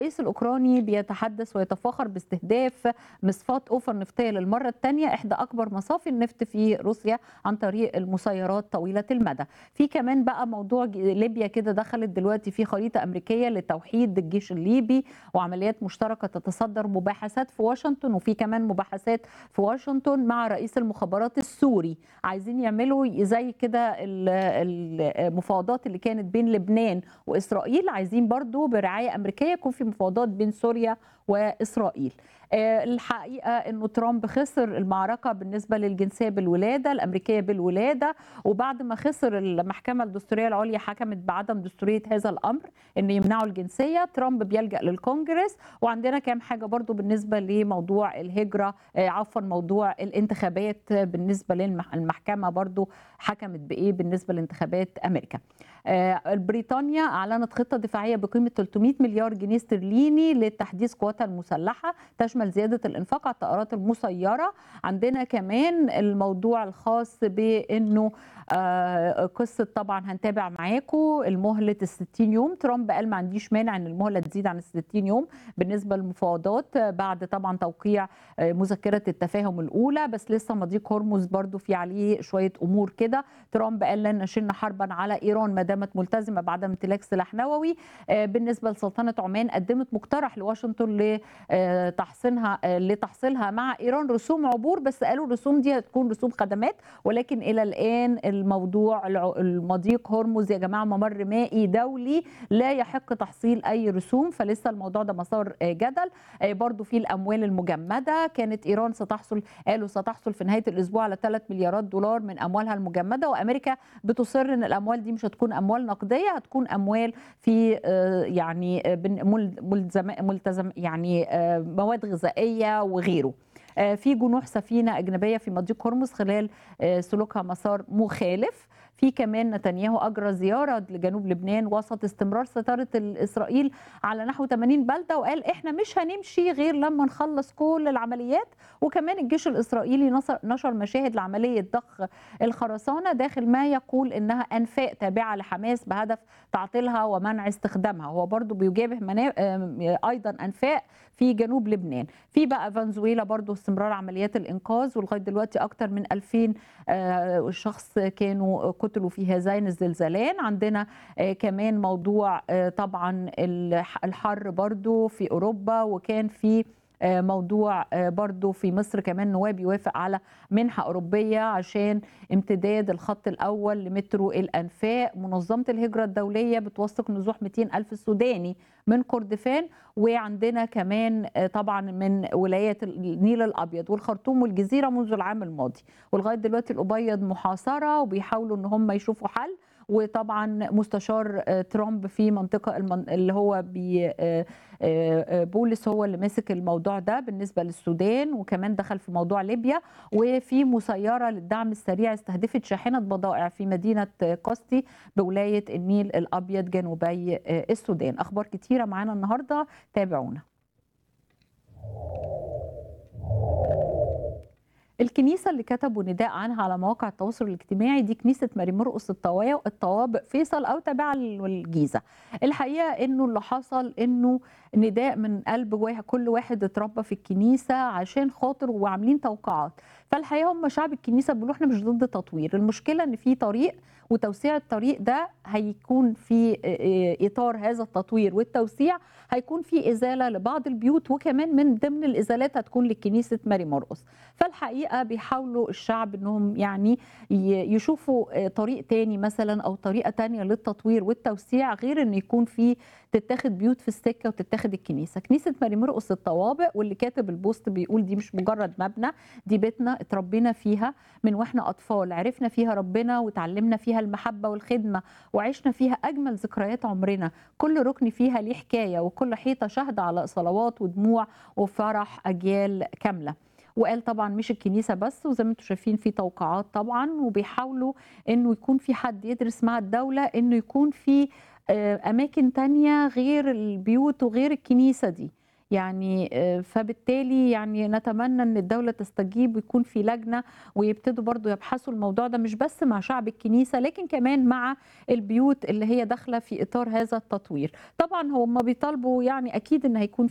الرئيس الأوكراني بيتحدث ويتفاخر باستهداف مصفاة أوفر نفطية للمرة الثانية إحدى أكبر مصافي النفط في روسيا عن طريق المسيرات طويلة المدى في كمان بقى موضوع ج- ليبيا كده دخلت دلوقتي في خريطة أمريكية لتوحيد الجيش الليبي وعمليات مشتركة تتصدر مباحثات في واشنطن وفي كمان مباحثات في واشنطن مع رئيس المخابرات السوري عايزين يعملوا زي كده ال- المفاوضات اللي كانت بين لبنان وإسرائيل عايزين برضو برعاية أمريكية يكون في مفاوضات بين سوريا وإسرائيل آه، الحقيقة أنه ترامب خسر المعركة بالنسبة للجنسية بالولادة الأمريكية بالولادة وبعد ما خسر المحكمة الدستورية العليا حكمت بعدم دستورية هذا الأمر أن يمنعوا الجنسية ترامب بيلجأ للكونجرس وعندنا كام حاجة برضو بالنسبة لموضوع الهجرة آه، عفوا موضوع الانتخابات بالنسبة للمحكمة برضو حكمت بإيه بالنسبة لانتخابات أمريكا آه، بريطانيا أعلنت خطة دفاعية بقيمة 300 مليار جنيه استرليني لتحديث قواتها المسلحة تشمل زيادة الإنفاق على الطائرات المسيرة عندنا كمان الموضوع الخاص بأنه آه، قصة طبعا هنتابع معاكم المهلة ال 60 يوم ترامب قال ما عنديش مانع ان المهلة تزيد عن ال 60 يوم بالنسبة للمفاوضات آه، بعد طبعا توقيع آه، مذكرة التفاهم الأولى بس لسه مضيق هرمز برضو في عليه شوية أمور كده ترامب قال لن نشن حربا على إيران ما دامت ملتزمة بعدم امتلاك سلاح نووي آه، بالنسبة لسلطنة عمان قدمت مقترح لواشنطن لتحصينها آه، لتحصيلها مع إيران رسوم عبور بس قالوا الرسوم دي هتكون رسوم خدمات ولكن إلى الآن الموضوع الع- المضيق هرمز يا جماعة ممر مائي دولي لا يحق تحصيل أي رسوم فلسه الموضوع ده مسار آه، جدل آه، برضو في الأموال المجمدة كانت إيران ستحصل قالوا ستحصل في نهاية الأسبوع على 3 مليارات دولار من أموالها المجمدة وأمريكا بتصر ان الاموال دي مش هتكون اموال نقديه هتكون اموال في آه، يعني آه، بن- مل- ملزم ملتزم يعني آه، مواد غذائيه وغيره آه، في جنوح سفينه اجنبيه في مضيق هرمز خلال آه، سلوكها مسار مخالف في كمان نتنياهو اجرى زياره لجنوب لبنان وسط استمرار سيطره اسرائيل على نحو 80 بلده وقال احنا مش هنمشي غير لما نخلص كل العمليات وكمان الجيش الاسرائيلي نصر نشر مشاهد لعمليه ضخ الخرسانه داخل ما يقول انها انفاق تابعه لحماس بهدف تعطيلها ومنع استخدامها هو برضو بيجابه منا... آم، ايضا انفاق في جنوب لبنان في بقى فنزويلا برضو استمرار عمليات الانقاذ ولغايه دلوقتي اكتر من 2000 آه، شخص كانوا قتلوا في هذين الزلزالين عندنا آه، كمان موضوع آه، طبعا الح- الحر برضو في اوروبا وكان في آه، موضوع آه، برضو في مصر كمان نواب يوافق على منحة أوروبية عشان امتداد الخط الأول لمترو الأنفاق منظمة الهجرة الدولية بتوثق نزوح 200 ألف سوداني من كردفان وعندنا كمان آه، طبعا من ولايات النيل الأبيض والخرطوم والجزيرة منذ العام الماضي ولغاية دلوقتي الأبيض محاصرة وبيحاولوا إن هم يشوفوا حل وطبعا مستشار آه، ترامب في منطقة المن... اللي هو بي... آه، آه، آه، بولس هو اللي ماسك الموضوع ده بالنسبة للسودان وكمان دخل في موضوع ليبيا وفي مسيرة للدعم السريع استهدفت شاحنة بضائع في مدينة قسطي بولاية النيل الأبيض جنوبي آه، السودان أخبار كتيرة معانا النهاردة تابعونا الكنيسة اللي كتبوا نداء عنها على مواقع التواصل الاجتماعي دي كنيسة ماري مرقس الطوا- الطوابق فيصل أو تابعة للجيزة الحقيقة إنه اللي حصل إنه نداء من قلب واحد كل واحد اتربى في الكنيسة عشان خاطر وعاملين توقعات فالحقيقة هم شعب الكنيسة بيقولوا احنا مش ضد تطوير المشكلة إن في طريق وتوسيع الطريق ده هيكون في اه، إطار هذا التطوير والتوسيع هيكون في إزالة لبعض البيوت وكمان من ضمن الإزالات هتكون لكنيسة ماري مرقس فالحقيقه بيحاولوا الشعب انهم يعني ي- يشوفوا آه، طريق تاني مثلا او طريقه تانية للتطوير والتوسيع غير ان يكون في تتاخد بيوت في السكه وتتاخد الكنيسه كنيسه ماري مرقس الطوابق واللي كاتب البوست بيقول دي مش مجرد مبنى دي بيتنا اتربينا فيها من واحنا اطفال عرفنا فيها ربنا وتعلمنا فيها المحبه والخدمه وعشنا فيها اجمل ذكريات عمرنا كل ركن فيها ليه حكايه وكل حيطه شاهده على صلوات ودموع وفرح اجيال كامله وقال طبعا مش الكنيسه بس وزي ما انتم شايفين في توقعات طبعا وبيحاولوا انه يكون في حد يدرس مع الدوله انه يكون في آه، اماكن تانية غير البيوت وغير الكنيسه دي يعني آه، فبالتالي يعني نتمنى ان الدوله تستجيب ويكون في لجنه ويبتدوا برضو يبحثوا الموضوع ده مش بس مع شعب الكنيسه لكن كمان مع البيوت اللي هي داخله في اطار هذا التطوير طبعا هم بيطالبوا يعني اكيد ان هيكون